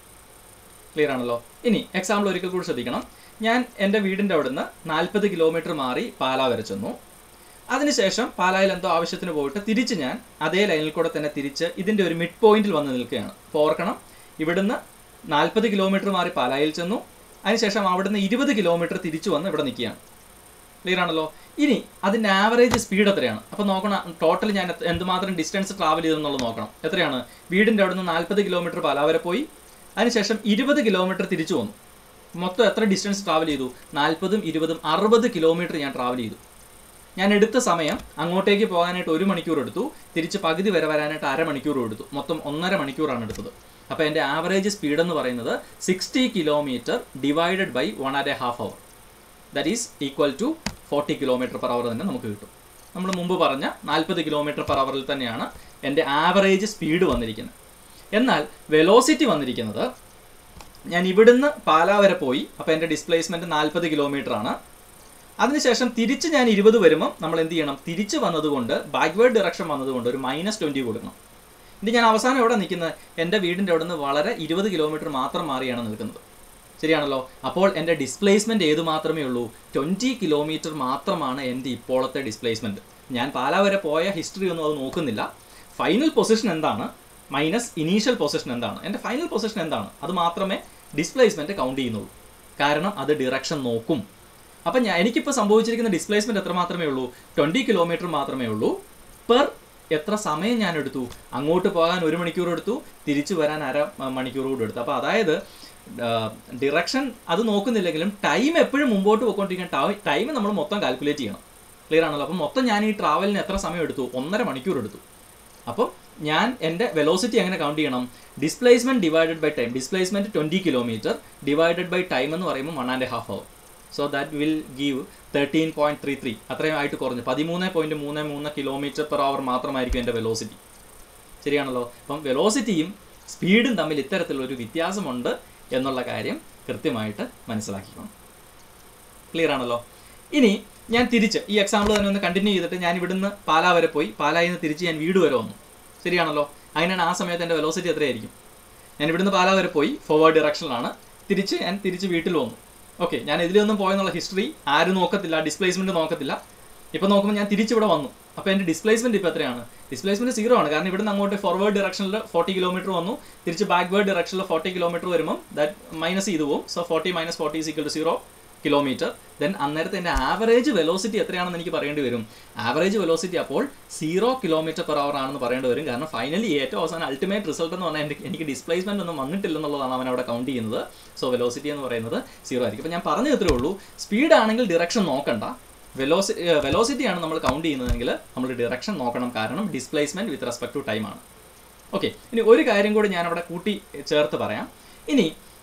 ക്ലിയർ ആണല്ലോ ഇനി എക്സാമ്പിൾ ഒരിക്കൽ കൂടി ശ്രദ്ധിക്കണം ഞാൻ എൻ്റെ വീടിൻ്റെ അവിടുന്ന് നാൽപ്പത് കിലോമീറ്റർ മാറി പാലാ വരെ ചെന്നു അതിനുശേഷം പാലായിൽ എന്തോ ആവശ്യത്തിന് പോയിട്ട് തിരിച്ച് ഞാൻ അതേ ലൈനിൽ കൂടെ തന്നെ തിരിച്ച് ഇതിൻ്റെ ഒരു മിഡ് പോയിന്റിൽ വന്ന് നിൽക്കുകയാണ് അപ്പോൾ ഓർക്കണം ഇവിടുന്ന് നാൽപ്പത് കിലോമീറ്റർ മാറി പാലായിൽ ചെന്നു അതിനുശേഷം അവിടുന്ന് ഇരുപത് കിലോമീറ്റർ തിരിച്ചു വന്ന് ഇവിടെ നിൽക്കുകയാണ് ക്ലിയർ ആണല്ലോ ഇനി അതിൻ്റെ ആവറേജ് സ്പീഡ് എത്രയാണ് അപ്പോൾ നോക്കണം ടോട്ടൽ ഞാൻ എത്ര- എന്തുമാത്രം ഡിസ്റ്റൻസ് ട്രാവൽ ചെയ്തെന്നുള്ളത് നോക്കണം എത്രയാണ് വീടിൻ്റെ അവിടുന്ന് നാൽപ്പത് കിലോമീറ്റർ പാലാ വരെ പോയി അതിനുശേഷം ഇരുപത് കിലോമീറ്റർ തിരിച്ചു വന്നു മൊത്തം എത്ര ഡിസ്റ്റൻസ് ട്രാവൽ ചെയ്തു നാൽപ്പതും ഇരുപതും അറുപത് കിലോമീറ്റർ ഞാൻ ട്രാവൽ ചെയ്തു ഞാൻ എടുത്ത സമയം അങ്ങോട്ടേക്ക് പോകാനായിട്ട് ഒരു മണിക്കൂർ എടുത്തു തിരിച്ച് പകുതി വരെ വരാനായിട്ട് അരമണിക്കൂർ എടുത്തു മൊത്തം ഒന്നര മണിക്കൂറാണ് എടുത്തത് അപ്പോൾ എൻ്റെ ആവറേജ് സ്പീഡ് എന്ന് പറയുന്നത് sixty kilometre divided by one and a half hour that is equal to forty kilometre per hour തന്നെ നമുക്ക് കിട്ടും നമ്മൾ മുമ്പ് പറഞ്ഞ നാൽപ്പത് കിലോമീറ്റർ പെർ അവറിൽ തന്നെയാണ് എൻ്റെ ആവറേജ് സ്പീഡ് വന്നിരിക്കുന്നത് എന്നാൽ വെലോസിറ്റി വന്നിരിക്കുന്നത് ഞാൻ ഇവിടുന്ന് പാലാ വരെ പോയി അപ്പോൾ എൻ്റെ ഡിസ്പ്ലേസ്മെൻറ്റ് നാൽപ്പത് കിലോമീറ്റർ ആണ് അതിനുശേഷം തിരിച്ച് ഞാൻ ഇരുപത് വരുമ്പം നമ്മൾ എന്ത് ചെയ്യണം തിരിച്ച് വന്നതുകൊണ്ട് ബാക്ക്വേർഡ് ഡിറക്ഷൻ വന്നതുകൊണ്ട് ഒരു മൈനസ് ട്വൻറ്റി കൊടുക്കണം ഇനി ഞാൻ അവസാനം എവിടെ നിൽക്കുന്നത് എൻ്റെ വീടിൻ്റെ അവിടെ നിന്ന് വളരെ ഇരുപത് കിലോമീറ്റർ മാത്രം മാറിയാണ് നിൽക്കുന്നത് ശരിയാണല്ലോ അപ്പോൾ എൻ്റെ ഡിസ്പ്ലേസ്മെൻറ്റ് ഏത് മാത്രമേ ഉള്ളൂ ട്വൻറ്റി കിലോമീറ്റർ മാത്രമാണ് എൻ്റെ ഇപ്പോഴത്തെ ഡിസ്പ്ലേസ്മെൻറ്റ് ഞാൻ പാലാ വരെ പോയ ഹിസ്റ്ററി ഒന്നും അത് നോക്കുന്നില്ല ഫൈനൽ പൊസിഷൻ എന്താണ് മൈനസ് ഇനീഷ്യൽ പൊസിഷൻ എന്താണ് എൻ്റെ ഫൈനൽ പൊസിഷൻ എന്താണ് അത് മാത്രമേ ഡിസ്പ്ലേസ്മെൻറ്റ് കൗണ്ട് ചെയ്യുന്നുള്ളൂ കാരണം അത് ഡിറക്ഷൻ നോക്കും അപ്പം ഞാൻ എനിക്കിപ്പോൾ സംഭവിച്ചിരിക്കുന്ന ഡിസ്പ്ലേസ്മെൻറ്റ് എത്ര മാത്രമേ ഉള്ളൂ ട്വൻറ്റി കിലോമീറ്റർ മാത്രമേ ഉള്ളൂ പെർ എത്ര സമയം ഞാൻ എടുത്തു അങ്ങോട്ട് പോകാൻ ഒരു മണിക്കൂർ എടുത്തു തിരിച്ചു വരാൻ അര മ- മണിക്കൂർ കൂടെ എടുത്തു അപ്പോൾ അതായത് ഡിറക്ഷൻ അത് നോക്കുന്നില്ലെങ്കിലും ടൈം എപ്പോഴും മുമ്പോട്ട് പോയിക്കൊണ്ടിരിക്കുന്ന ടൈം നമ്മൾ മൊത്തം കാൽക്കുലേറ്റ് ചെയ്യണം ക്ലിയർ ആണല്ലോ അപ്പം മൊത്തം ഞാൻ ഈ ട്രാവലിന് എത്ര സമയം എടുത്തു ഒന്നര മണിക്കൂർ എടുത്തു അപ്പം ഞാൻ എൻ്റെ വെലോസിറ്റി എങ്ങനെ കൗണ്ട് ചെയ്യണം displacement divided by time displacement twenty kilometre divided by time എന്ന് പറയുമ്പോൾ one and half hour so that will give thirteen point three three അത്രയും ആയിട്ട് കുറഞ്ഞു പതിമൂന്ന് പോയിന്റ് മൂന്ന് മൂന്ന് കിലോമീറ്റർ പെർ അവർ മാത്രമായിരിക്കും എൻ്റെ വെലോസിറ്റി ശരിയാണല്ലോ അപ്പം വെലോസിറ്റിയും സ്പീഡും തമ്മിൽ ഇത്തരത്തിലൊരു വ്യത്യാസമുണ്ട് എന്നുള്ള കാര്യം കൃത്യമായിട്ട് മനസ്സിലാക്കിക്കണം ക്ലിയർ ആണല്ലോ ഇനി ഞാൻ തിരിച്ച് ഈ എക്സാമ്പിൾ തന്നെ ഒന്ന് കണ്ടിന്യൂ ചെയ്തിട്ട് ഞാൻ ഇവിടുന്ന് പാലാ വരെ പോയി പാലായിൽ നിന്ന് തിരിച്ച് ഞാൻ വീട് വരെ വന്നു ശരിയാണല്ലോ അതിനാണ് ആ സമയത്ത് എൻ്റെ വെലോസിറ്റി എത്രയായിരിക്കും ഞാൻ ഇവിടുന്ന് പാലാ വരെ പോയി ഫോർവേഡ് ഡിറക്ഷനിലാണ് തിരിച്ച് ഞാൻ തിരിച്ച് വീട്ടിൽ വന്നു ഓക്കെ ഞാൻ ഇതിലൊന്നും പോയെന്നുള്ള ഹിസ്റ്ററി ആരും നോക്കത്തില്ല ഡിസ്പ്ലേസ്മെന്റ് നോക്കത്തില്ല ഇപ്പോൾ നോക്കുമ്പോൾ ഞാൻ തിരിച്ചിവിടെ വന്നു അപ്പോൾ എൻ്റെ ഡിസ്പ്ലേസ്മെന്റ് ഇപ്പോൾ എത്രയാണ് ഡിസ്പ്ലേസ്മെന്റ് സീറോ ആണ് കാരണം ഇവിടുന്ന് അങ്ങോട്ട് ഫോർവേഡ് ഡിറക്ഷനിൽ ഫോർട്ടി കിലോമീറ്റർ വന്നു തിരിച്ച് ബാക്ക്വേർഡ് ഡിറക്ഷനിൽ ഫോർട്ടി കിലോമീറ്റർ വരുമ്പോൾ ദാറ്റ് മൈനസ് ചെയ്തു പോകും so forty minus forty is equal to zero kilometre then അന്നേരത്തെ എൻ്റെ ആവറേജ് വെലോസിറ്റി എത്രയാണെന്ന് എനിക്ക് പറയേണ്ടി വരും ആവറേജ് വെലോസിറ്റി അപ്പോൾ സീറോ കിലോമീറ്റർ പെർ അവർ ആണെന്ന് പറയേണ്ടി വരും കാരണം ഫൈനലി ഏറ്റവും അവസാനം അൾട്ടിമേറ്റ് റിസൾട്ട് എന്ന് പറഞ്ഞാൽ എനിക്ക് എനിക്ക് ഡിസ്പ്ലേസ്മെന്റ് ഒന്നും വന്നിട്ടില്ലെന്നുള്ളതാണ് അവൻ അവിടെ കൗണ്ട് ചെയ്യുന്നത് സോ വെലോസിറ്റി എന്ന് പറയുന്നത് സീറോ ആയിരിക്കും അപ്പോൾ ഞാൻ പറഞ്ഞു ഇത്രേ ഉള്ളൂ സ്പീഡ് ആണെങ്കിൽ ഡിറക്ഷൻ നോക്കണ്ട വെലോസി വെലോസിറ്റി ആണ് നമ്മൾ കൗണ്ട് ചെയ്യുന്നതെങ്കിൽ നമ്മൾ ഡിറക്ഷൻ നോക്കണം കാരണം displacement with respect to time ആണ് ഓക്കെ ഇനി ഒരു കാര്യം കൂടി ഞാൻ അവിടെ കൂട്ടി ചേർത്ത് പറയാം ഇനി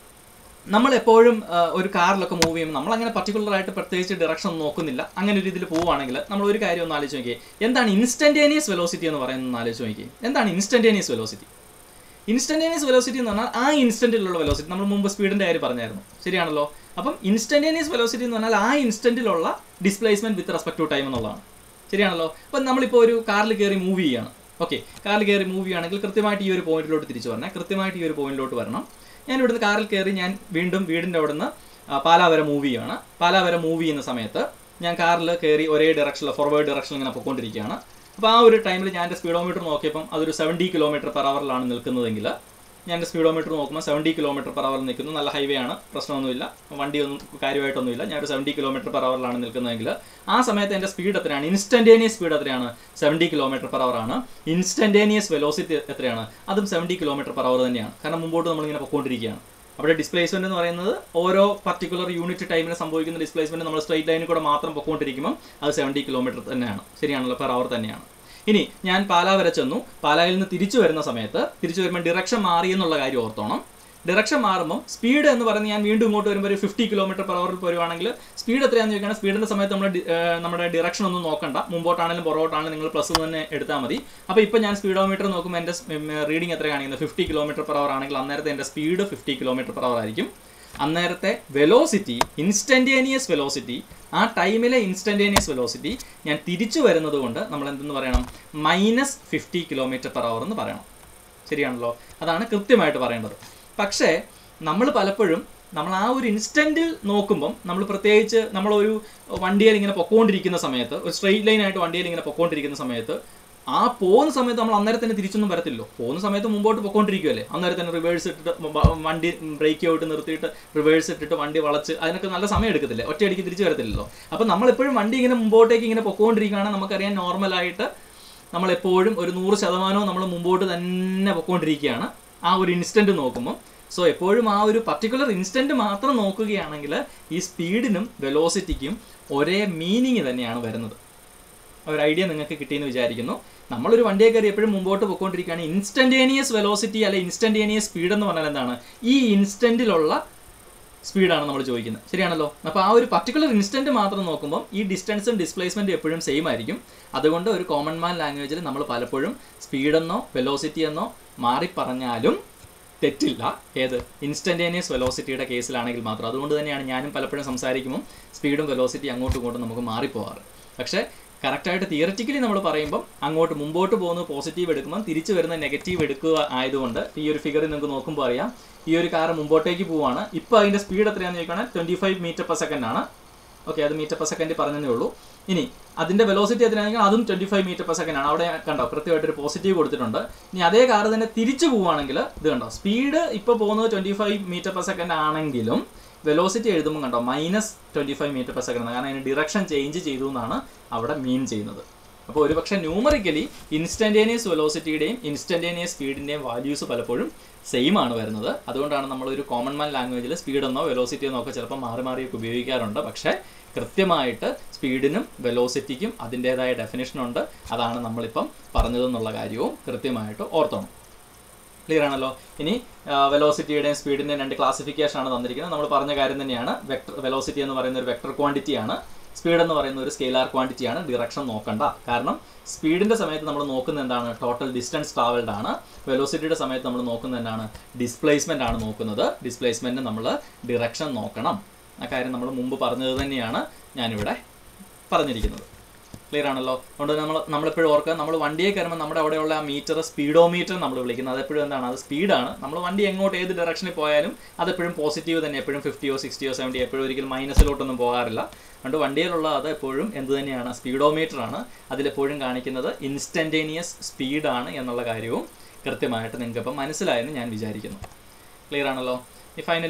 നമ്മൾ എപ്പോഴും ആ, ഒരു കാറിലൊക്കെ മൂവ് ചെയ്യുമ്പോൾ നമ്മൾ അങ്ങനെ പർട്ടിക്കുലർ ആയിട്ട് പ്രത്യേകിച്ച് ഡിറക്ഷൻ ഒന്നും നോക്കുന്നില്ല അങ്ങനെ ഒരു ഇതിൽ പോവുകയാണെങ്കിൽ നമ്മൾ ഒരു കാര്യം ഒന്ന് ആലോചിച്ച് നോക്കിയേ എന്താണ് ഇൻസ്റ്റന്റേനിയസ് വെലോസിറ്റി എന്ന് പറയുന്നത് ഒന്ന് ആലോചിച്ച് നോക്കിയേ എന്താണ് ഇൻസ്റ്റന്റേനിയസ് വെലോസിറ്റി ഇൻസ്റ്റന്റേനിയസ് വെലോസിറ്റി എന്ന് പറഞ്ഞാൽ ആ ഇൻസ്റ്റന്റിലുള്ള വെലോസിറ്റി നമ്മൾ മുമ്പ് സ്പീഡിന്റെ കാര്യം പറഞ്ഞായിരുന്നു ശരിയാണല്ലോ അപ്പം ഇൻസ്റ്റന്റേനിയസ് വെലോസിറ്റി എന്ന് പറഞ്ഞാൽ ആ ഇൻസ്റ്റന്റിലുള്ള displacement with respect to time എന്നുള്ളതാണ് ശരിയാണല്ലോ അപ്പം നമ്മളിപ്പോൾ ഒരു കാറിൽ കയറി മൂവ് ചെയ്യാണ് ഓക്കെ കാറിൽ കയറി മൂവ് ചെയ്യുകയാണെങ്കിൽ കൃത്യമായിട്ട് ഈ ഒരു പോയിന്റിലോട്ട് തിരിച്ചു വരണം കൃത്യമായിട്ട് ഈ ഒരു പോയിന്റിലോട്ട് വരണം ഞാൻ ഇവിടുന്ന് കാറിൽ കയറി ഞാൻ വീണ്ടും വീടിൻ്റെ അവിടുന്ന് ആ, പാലാ വരെ മൂവ് ചെയ്യുകയാണ് പാലാ വരെ മൂവ് ചെയ്യുന്ന സമയത്ത് ഞാൻ കാറിൽ കയറി ഒരേ ഡയറക്ഷനിൽ ഫോർവേഡ് ഡയറക്ഷനിൽ ഇങ്ങനെ പൊയ്ക്കൊണ്ടിരിക്കുകയാണ് അപ്പോൾ ആ ഒരു ടൈമിൽ ഞാൻ എൻ്റെ സ്പീഡോമീറ്റർ നോക്കിയപ്പം അതൊരു സെവൻറ്റി കിലോമീറ്റർ പെർ അവറിലാണ് നിൽക്കുന്നതെങ്കിൽ ഞാൻ എൻ്റെ സ്പീഡോമീറ്റർ നോക്കുമ്പോൾ സെവൻറ്റി കിലോമീറ്റർ പെർ അവറിൽ നിൽക്കുന്നു നല്ല ഹൈവേ ആണ് പ്രശ്നമൊന്നുമില്ല വണ്ടിയൊന്നും കാര്യമായിട്ടൊന്നുമില്ല ഞാൻ ഒരു സെവൻറ്റി കിലോമീറ്റർ പെർ അവറിലാണ് നിൽക്കുന്നതെങ്കിൽ ആ സമയത്ത് എൻ്റെ സ്പീഡ് എത്രയാണ് ഇൻസ്റ്റന്റേനിയസ് സ്പീഡ് എത്രയാണ് സെവൻറ്റി കിലോമീറ്റർ പെർ അവർ ആണ് ഇൻസ്റ്റന്റേനിയസ് വെലോസിറ്റി എത്രയാണ് അതും സെവൻറ്റി കിലോമീറ്റർ പെർ അവർ തന്നെയാണ് കാരണം മുമ്പോട്ട് നമ്മളിങ്ങനെ പൊയ്ക്കൊണ്ടിരിക്കുകയാണ് അവിടെ ഡിസ്പ്ലേസ്മെന്റ് എന്ന് പറയുന്നത് ഓരോ പർട്ടിക്കുലർ യൂണിറ്റ് ടൈമിന് സംഭവിക്കുന്ന ഡിസ്പ്ലേസ്മെന്റ് നമ്മൾ സ്ട്രൈറ്റ് ലൈനിൽ കൂടെ മാത്രം പൊക്കോണ്ടിരിക്കുമ്പോൾ അത് സെവൻറ്റി കിലോമീറ്റർ തന്നെയാണ് ശരിയാണല്ലോ പെർ അവർ തന്നെയാണ് ഇനി ഞാൻ പാലാ വരെ ചെന്നു പാലായിൽ നിന്ന് തിരിച്ചു വരുന്ന സമയത്ത് തിരിച്ചു വരുമ്പോൾ ഡിറക്ഷൻ മാറി എന്നുള്ള കാര്യം ഓർത്തോണം ഡിറക്ഷൻ മാറുമ്പോൾ സ്പീഡ് എന്ന് പറയുന്നത് ഞാൻ വീണ്ടും ഇങ്ങോട്ട് വരുമ്പോൾ ഒരു ഫിഫ്റ്റി കിലോമീറ്റർ പെർ അവറിൽ വരുവാണെങ്കിൽ സ്പീഡ് എത്രയാണെന്ന് ചോദിക്കുകയാണെങ്കിൽ സ്പീഡിന്റെ സമയത്ത് നമ്മൾ നമ്മുടെ ഡിറക്ഷൻ ഒന്നും നോക്കണ്ട മുമ്പോട്ടാണെങ്കിലും പുറകോട്ടാണെങ്കിലും നിങ്ങൾ പ്ലസ് തന്നെ എടുത്താൽ മതി അപ്പോൾ ഇപ്പോൾ ഞാൻ സ്പീഡോമീറ്റർ നോക്കുമ്പോൾ എൻ്റെ റീഡിംഗ് എത്ര കാണിക്കുന്നത് ഫിഫ്റ്റി കിലോമീറ്റർ പെർ അവർ ആണെങ്കിൽ അന്നേരത്തെ എൻ്റെ speed fifty kilometre per hour ആയിരിക്കും അന്നേരത്തെ വെലോസിറ്റി ഇൻസ്റ്റന്റേനിയസ് വെലോസിറ്റി ആ ടൈമിലെ ഇൻസ്റ്റന്റേനിയസ് വെലോസിറ്റി ഞാൻ തിരിച്ചു വരുന്നത് കൊണ്ട് നമ്മൾ എന്തെന്ന് പറയണം minus fifty kilometre per hour എന്ന് പറയണം ശരിയാണല്ലോ അതാണ് കൃത്യമായിട്ട് പറയേണ്ടത് പക്ഷേ നമ്മൾ പലപ്പോഴും നമ്മൾ ആ ഒരു ഇൻസ്റ്റന്റിൽ നോക്കുമ്പം നമ്മൾ പ്രത്യേകിച്ച് നമ്മളൊരു വണ്ടിയിൽ ഇങ്ങനെ പൊക്കോണ്ടിരിക്കുന്ന സമയത്ത് ഒരു സ്ട്രെയിറ്റ് ലൈൻ ആയിട്ട് വണ്ടിയിൽ ഇങ്ങനെ പൊക്കോണ്ടിരിക്കുന്ന സമയത്ത് ആ പോകുന്ന സമയത്ത് നമ്മൾ അന്നേരം തന്നെ തിരിച്ചൊന്നും വരത്തില്ലോ പോകുന്ന സമയത്ത് മുമ്പോട്ട് പൊക്കോണ്ടിരിക്കുമല്ലേ അന്നേരം തന്നെ റിവേഴ്സ് ഇട്ടിട്ട് വ- വണ്ടി ബ്രേക്ക് ഔട്ട് നിർത്തിയിട്ട് റിവേഴ്സ് ഇട്ടിട്ട് വണ്ടി വളച്ച് അതിനൊക്കെ നല്ല സമയം എടുക്കത്തില്ലേ ഒറ്റയടിക്ക് തിരിച്ചു വരത്തില്ലല്ലോ അപ്പം നമ്മളെപ്പോഴും വണ്ടി ഇങ്ങനെ മുമ്പോട്ടേക്ക് ഇങ്ങനെ പൊക്കോണ്ടിരിക്കുകയാണെങ്കിൽ നമുക്കറിയാം നോർമലായിട്ട് നമ്മളെപ്പോഴും ഒരു നൂറ് ശതമാനവും നമ്മൾ മുമ്പോട്ട് തന്നെ പൊക്കോണ്ടിരിക്കുകയാണ് ആ ഒരു ഇൻസ്റ്റന്റ് നോക്കുമ്പോൾ സോ എപ്പോഴും ആ ഒരു പർട്ടിക്കുലർ ഇൻസ്റ്റന്റ് മാത്രം നോക്കുകയാണെങ്കിൽ ഈ സ്പീഡിനും വെലോസിറ്റിക്കും ഒരേ മീനിങ് തന്നെയാണ് വരുന്നത് ഒരു ഐഡിയ നിങ്ങൾക്ക് കിട്ടിയെന്ന് വിചാരിക്കുന്നു നമ്മളൊരു വണ്ടിയെ കയറി എപ്പോഴും മുമ്പോട്ട് പോയിക്കൊണ്ടിരിക്കുകയാണ് ഇൻസ്റ്റന്റേനിയസ് വെലോസിറ്റി അല്ലെ ഇൻസ്റ്റന്റേനിയസ് സ്പീഡ് എന്ന് പറഞ്ഞാൽ എന്താണ് ഈ ഇൻസ്റ്റന്റിലുള്ള സ്പീഡാണ് നമ്മൾ ചോദിക്കുന്നത് ശരിയാണല്ലോ അപ്പോൾ ആ ഒരു പർട്ടിക്കുലർ ഇൻസ്റ്റന്റ് മാത്രം നോക്കുമ്പോൾ ഈ ഡിസ്റ്റൻസും ഡിസ്പ്ലേസ്മെന്റും എപ്പോഴും സെയിം ആയിരിക്കും അതുകൊണ്ട് ഒരു കോമൺ മാൻ ലാംഗ്വേജിൽ നമ്മൾ പലപ്പോഴും സ്പീഡെന്നോ വെലോസിറ്റി എന്നോ മാറി പറഞ്ഞാലും തെറ്റില്ല ഏത് ഇൻസ്റ്റന്റേനിയസ് വെലോസിറ്റിയുടെ കേസിലാണെങ്കിൽ മാത്രം അതുകൊണ്ട് തന്നെയാണ് ഞാനും പലപ്പോഴും സംസാരിക്കുമ്പോൾ സ്പീഡും വെലോസിറ്റി അങ്ങോട്ടും ഇങ്ങോട്ടും നമുക്ക് മാറിപ്പോവാറ് പക്ഷേ കറക്റ്റായിട്ട് തിയററ്റിക്കലി നമ്മൾ പറയുമ്പോൾ അങ്ങോട്ട് മുമ്പോട്ട് പോകുന്നത് പോസിറ്റീവ് എടുക്കുമ്പോൾ തിരിച്ചു വരുന്ന നെഗറ്റീവ് എടുക്കുക ആയതുകൊണ്ട് ഈ ഒരു ഫിഗറിൽ നിങ്ങൾക്ക് നോക്കുമ്പോൾ അറിയാം ഈ ഒരു കാർ മുമ്പോട്ടേക്ക് പോവാണ് ഇപ്പോൾ അതിൻ്റെ സ്പീഡ് എത്രയാണെന്ന് ചോദിക്കുകയാണെങ്കിൽ twenty five metre per second ആണ് ഓക്കെ അത് മീറ്റർ പെർ സെക്കൻഡ് പറഞ്ഞതേ ഉള്ളൂ ഇനി അതിന്റെ വെലോസിറ്റി എത്രയാണെങ്കിൽ അതും twenty five metre per second ആണ് അവിടെ കണ്ടോ കൃത്യമായിട്ട് ഒരു പോസിറ്റീവ് കൊടുത്തിട്ടുണ്ട് ഇനി അതേ കാർ തന്നെ തിരിച്ചു പോവുകയാണെങ്കിൽ ഇത് കണ്ടോ സ്പീഡ് ഇപ്പോൾ പോകുന്നത് twenty five metre per second ആണെങ്കിലും വെലോസിറ്റി എഴുതുമ്പോൾ കണ്ടോ minus twenty five metre per second കാരണം അതിന് ഡിറക്ഷൻ ചേഞ്ച് ചെയ്തു എന്നാണ് അവിടെ മീൻ ചെയ്യുന്നത് അപ്പോൾ ഒരുപക്ഷെ ന്യൂമറിക്കലി ഇൻസ്റ്റന്റേനിയസ് വെലോസിറ്റിയുടെയും ഇൻസ്റ്റന്റേനിയസ് സ്പീഡിന്റെയും വാല്യൂസ് പലപ്പോഴും സെയിം ആണ് വരുന്നത് അതുകൊണ്ടാണ് നമ്മൾ ഒരു കോമൺ മാൻ ലാംഗ്വേജിൽ സ്പീഡെന്നോ വെലോസിറ്റി എന്നോ ഒക്കെ ചിലപ്പോൾ മാറി മാറിയൊക്കെ ഉപയോഗിക്കാറുണ്ട് പക്ഷേ കൃത്യമായിട്ട് സ്പീഡിനും വെലോസിറ്റിക്കും അതിൻ്റെതായ ഡെഫിനേഷൻ ഉണ്ട് അതാണ് നമ്മളിപ്പം പറഞ്ഞതെന്നുള്ള കാര്യവും കൃത്യമായിട്ട് ഓർത്തോണം ക്ലിയർ ആണല്ലോ ഇനി വെലോസിറ്റിയുടെയും സ്പീഡിൻ്റെയും രണ്ട് ക്ലാസിഫിക്കേഷൻ ആണ് തന്നിരിക്കുന്നത് നമ്മൾ പറഞ്ഞ കാര്യം തന്നെയാണ് വെക്ടർ വെലോസിറ്റി എന്ന് പറയുന്ന ഒരു വെക്ടർ ക്വാണ്ടിറ്റി ആണ് സ്പീഡ് എന്ന് പറയുന്ന ഒരു സ്കെയിലാർ ക്വാണ്ടിറ്റി ആണ് ഡിറക്ഷൻ നോക്കണ്ട കാരണം സ്പീഡിന്റെ സമയത്ത് നമ്മൾ നോക്കുന്നത് എന്താണ് ടോട്ടൽ ഡിസ്റ്റൻസ് ട്രാവൽഡ് ആണ് വെലോസിറ്റിയുടെ സമയത്ത് നമ്മൾ നോക്കുന്നത് എന്താണ് ഡിസ്പ്ലേസ്മെന്റ് ആണ് നോക്കുന്നത് ഡിസ്പ്ലേസ്മെന്റ് നമ്മൾ ഡിറക്ഷൻ നോക്കണം ആ കാര്യം നമ്മൾ മുമ്പ് പറഞ്ഞത് തന്നെയാണ് ഞാനിവിടെ പറഞ്ഞിരിക്കുന്നത് ക്ലിയർ ആണല്ലോ അതുകൊണ്ട് നമ്മൾ നമ്മളെപ്പോഴും ഓർക്കുക നമ്മൾ വണ്ടിയെ കയറുമ്പോൾ നമ്മുടെ അവിടെയുള്ള ആ മീറ്റർ സ്പീഡോമീറ്റർ നമ്മൾ വിളിക്കുന്നത് അതെപ്പോഴും എന്താണ് അത് സ്പീഡാണ് നമ്മൾ വണ്ടി എങ്ങോട്ട് ഏത് ഡയറക്ഷനിൽ പോയാലും അതെപ്പോഴും പോസിറ്റീവ് തന്നെ എപ്പോഴും ഫിഫ്റ്റിയോ സിക്സ്റ്റിയോ സെവൻറ്റി എപ്പോഴും ഒരിക്കലും മൈനസിലോട്ടൊന്നും പോകാറില്ല അതുകൊണ്ട് വണ്ടിയിലുള്ള അത് എപ്പോഴും എന്ത് തന്നെയാണ് സ്പീഡോമീറ്റർ ആണ് അതിലെപ്പോഴും കാണിക്കുന്നത് ഇൻസ്റ്റന്റേനിയസ് സ്പീഡാണ് എന്നുള്ള കാര്യവും കൃത്യമായിട്ട് നിങ്ങൾക്ക് ഇപ്പം മനസ്സിലായെന്ന് ഞാൻ വിചാരിക്കുന്നു ക്ലിയർ ആണല്ലോ ഈ ഫൈനലി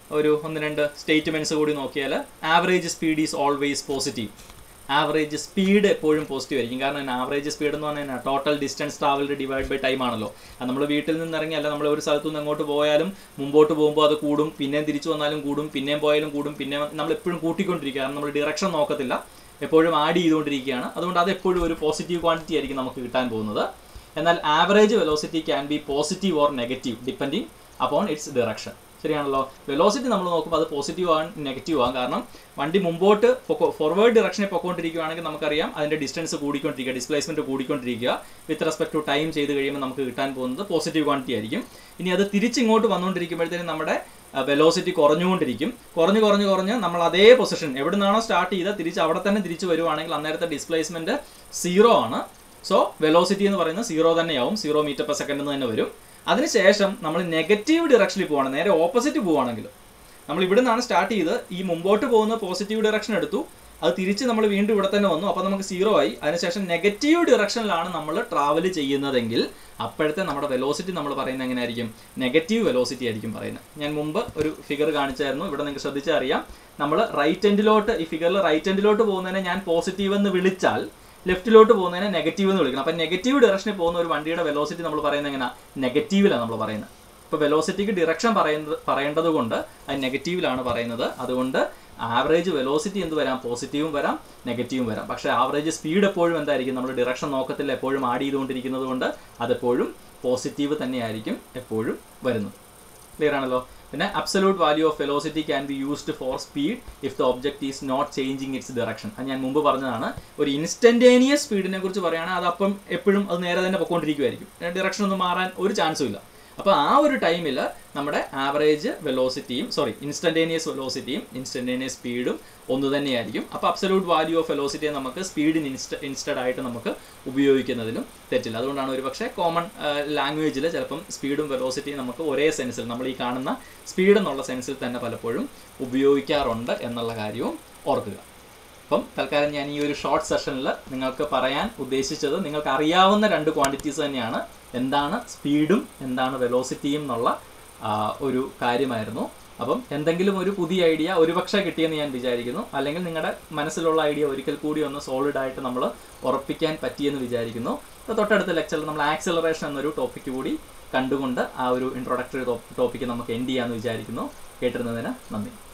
ഒരു ഒന്ന് രണ്ട് സ്റ്റേറ്റ്മെൻറ്റ്സ് കൂടി നോക്കിയാൽ average speed is always positive average speed എപ്പോഴും പോസിറ്റീവ് ആയിരിക്കും കാരണം ആവറേജ് സ്പീഡ് എന്ന് പറഞ്ഞാൽ total distance travelled divide by time ആണല്ലോ അത് നമ്മൾ വീട്ടിൽ നിന്ന് ഇറങ്ങി അല്ല നമ്മൾ ഒരു സ്ഥലത്തു നിന്ന് എങ്ങോട്ട് പോയാലും മുമ്പോട്ട് പോകുമ്പോൾ അത് കൂടും പിന്നെയും തിരിച്ചു വന്നാലും കൂടും പിന്നെയും പോയാലും കൂടും പിന്നെ നമ്മൾ എപ്പോഴും കൂട്ടിക്കൊണ്ടിരിക്കുക കാരണം നമ്മൾ ഡിറക്ഷൻ നോക്കത്തില്ല എപ്പോഴും ആഡ് ചെയ്തുകൊണ്ടിരിക്കുകയാണ് അതുകൊണ്ട് അത് എപ്പോഴും ഒരു പോസിറ്റീവ് ക്വാണ്ടിറ്റി ആയിരിക്കും നമുക്ക് കിട്ടാൻ പോകുന്നത് എന്നാൽ average velocity can be positive or negative depending upon its direction ശരിയാണല്ലോ വെലോസിറ്റി നമ്മൾ നോക്കുമ്പോൾ അത് പോസിറ്റീവ് ആവും നെഗറ്റീവ് ആവും കാരണം വണ്ടി മുമ്പോട്ട് ഫോർവേഡ് ഡിറക്ഷനിൽ പൊക്കോണ്ടിരിക്കുകയാണെങ്കിൽ നമുക്കറിയാം അതിന്റെ ഡിസ്റ്റൻസ് കൂടിക്കൊണ്ടിരിക്കുക ഡിസ്പ്ലേസ്മെന്റ് കൂടിക്കൊണ്ടിരിക്കുക വിത്ത് റെസ്പെക്ട് ടു ടൈം ചെയ്ത് കഴിയുമ്പോൾ നമുക്ക് കിട്ടാൻ പോകുന്നത് പോസിറ്റീവ് ക്വാണ്ടിറ്റി ആയിരിക്കും ഇനി അത് തിരിച്ചിങ്ങോട്ട് വന്നുകൊണ്ടിരിക്കുമ്പോഴത്തേനും നമ്മുടെ വെലോസിറ്റി കുറഞ്ഞുകൊണ്ടിരിക്കും കുറഞ്ഞ് കുറഞ്ഞ് കുറഞ്ഞ് നമ്മൾ അതേ പൊസിഷൻ എവിടെ നിന്നാണോ സ്റ്റാർട്ട് ചെയ്ത് തിരിച്ച് അവിടെ തന്നെ തിരിച്ച് വരുവാണെങ്കിൽ അന്നേരത്തെ ഡിസ്പ്ലേസ്മെന്റ് സീറോ ആണ് സോ വെലോസിറ്റി എന്ന് പറയുന്നത് സീറോ തന്നെയാവും സീറോ മീറ്റർ പെർ സെക്കൻഡ് എന്ന് തന്നെ വരും അതിനുശേഷം നമ്മൾ നെഗറ്റീവ് ഡിറക്ഷനിൽ പോവാണ് നേരെ ഓപ്പോസിറ്റ് പോവുകയാണെങ്കിൽ നമ്മൾ ഇവിടെ നിന്നാണ് സ്റ്റാർട്ട് ചെയ്ത് ഈ മുമ്പോട്ട് പോകുന്ന പോസിറ്റീവ് ഡിറക്ഷൻ എടുത്തു അത് തിരിച്ച് നമ്മൾ വീണ്ടും ഇവിടെ തന്നെ വന്നു അപ്പോൾ നമുക്ക് സീറോ ആയി അതിനുശേഷം നെഗറ്റീവ് ഡിറക്ഷനിലാണ് നമ്മൾ ട്രാവൽ ചെയ്യുന്നതെങ്കിൽ അപ്പോഴത്തെ നമ്മുടെ വെലോസിറ്റി നമ്മൾ പറയുന്നത് എങ്ങനെയായിരിക്കും നെഗറ്റീവ് വെലോസിറ്റി ആയിരിക്കും പറയുന്നത് ഞാൻ മുമ്പ് ഒരു ഫിഗർ കാണിച്ചായിരുന്നു ഇവിടെ നിങ്ങൾക്ക് ശ്രദ്ധിച്ചാൽ അറിയാം നമ്മൾ റൈറ്റ് എൻഡിലോട്ട് ഈ ഫിഗറിൽ റൈറ്റ് എൻഡിലോട്ട് പോകുന്നതിനെ ഞാൻ പോസിറ്റീവ് എന്ന് വിളിച്ചാൽ ലെഫ്റ്റിലോട്ട് പോകുന്നതിനെ നെഗറ്റീവ് എന്ന് വിളിക്കണം അപ്പം നെഗറ്റീവ് ഡിറക്ഷനിൽ പോകുന്ന ഒരു വണ്ടിയുടെ വെലോസിറ്റി നമ്മൾ പറയുന്നത് എങ്ങനെ നെഗറ്റീവിലാണ് നമ്മൾ പറയുന്നത് ഇപ്പോൾ വെലോസിറ്റിക്ക് ഡിറക്ഷൻ പറയുന്നത് പറയേണ്ടത് കൊണ്ട് അത് നെഗറ്റീവിലാണ് പറയുന്നത് അതുകൊണ്ട് ആവറേജ് വെലോസിറ്റി എന്ത് വരാം പോസിറ്റീവും വരാം നെഗറ്റീവും വരാം പക്ഷേ ആവറേജ് സ്പീഡ് എപ്പോഴും എന്തായിരിക്കും നമ്മൾ ഡിറക്ഷൻ നോക്കത്തില്ല എപ്പോഴും ആഡ് ചെയ്തുകൊണ്ടിരിക്കുന്നത് കൊണ്ട് അതെപ്പോഴും പോസിറ്റീവ് തന്നെയായിരിക്കും എപ്പോഴും വരുന്നത് ക്ലിയർ ആണല്ലോ പിന്നെ absolute value of velocity can be used for speed if the object is not changing its direction അത് ഞാൻ മുമ്പ് പറഞ്ഞതാണ് ഒരു ഇൻസ്റ്റന്റേനിയസ് സ്പീഡിനെ കുറിച്ച് പറയുകയാണെങ്കിൽ അത് അപ്പം എപ്പോഴും അത് നേരെ തന്നെ പൊക്കോണ്ടിരിക്കുമായിരിക്കും ഡയറക്ഷൻ ഒന്നും മാറാൻ ഒരു ചാൻസും ഇല്ല അപ്പോൾ ആ ഒരു ടൈമിൽ നമ്മുടെ ആവറേജ് വെലോസിറ്റിയും സോറി ഇൻസ്റ്റന്റേനിയസ് വെലോസിറ്റിയും ഇൻസ്റ്റന്റേനിയസ് സ്പീഡും ഒന്ന് തന്നെയായിരിക്കും അപ്പോൾ അബ്സലൂട്ട് വാല്യൂ ഓഫ് വെലോസിറ്റിയെ നമുക്ക് സ്പീഡിന് ഇൻസ്റ്റ ഇൻസ്റ്റഡ് ആയിട്ട് നമുക്ക് ഉപയോഗിക്കുന്നതിലും തെറ്റില്ല അതുകൊണ്ടാണ് ഒരു പക്ഷേ കോമൺ ലാംഗ്വേജിൽ ചിലപ്പം സ്പീഡും വെലോസിറ്റിയും നമുക്ക് ഒരേ സെൻസിൽ നമ്മൾ ഈ കാണുന്ന സ്പീഡ് എന്നുള്ള സെൻസിൽ തന്നെ പലപ്പോഴും ഉപയോഗിക്കാറുണ്ട് എന്നുള്ള കാര്യവും ഓർക്കുക അപ്പം തൽക്കാലം ഞാൻ ഈ ഒരു ഷോർട്ട് സെഷനിൽ നിങ്ങൾക്ക് പറയാൻ ഉദ്ദേശിച്ചത് നിങ്ങൾക്ക് അറിയാവുന്ന രണ്ട് ക്വാണ്ടിറ്റീസ് തന്നെയാണ് എന്താണ് സ്പീഡും എന്താണ് വെലോസിറ്റിയും എന്നുള്ള ആ, ഒരു കാര്യമായിരുന്നു അപ്പം എന്തെങ്കിലും ഒരു പുതിയ ഐഡിയ ഒരുപക്ഷെ കിട്ടിയെന്ന് ഞാൻ വിചാരിക്കുന്നു അല്ലെങ്കിൽ നിങ്ങളുടെ മനസ്സിലുള്ള ഐഡിയ ഒരിക്കൽ കൂടി ഒന്ന് സോളിഡ് ആയിട്ട് നമ്മൾ ഉറപ്പിക്കാൻ പറ്റിയെന്ന് വിചാരിക്കുന്നു അപ്പോൾ തൊട്ടടുത്ത ലെക്ചറിൽ നമ്മൾ ആക്സിലറേഷൻ എന്നൊരു ടോപ്പിക് കൂടി കണ്ടുകൊണ്ട് ആ ഒരു ഇൻട്രൊഡക്ടറി ടോപ്പിക്ക് നമുക്ക് എൻഡ് ചെയ്യാമെന്ന് വിചാരിക്കുന്നു കേട്ടിരുന്നതിന് നന്ദി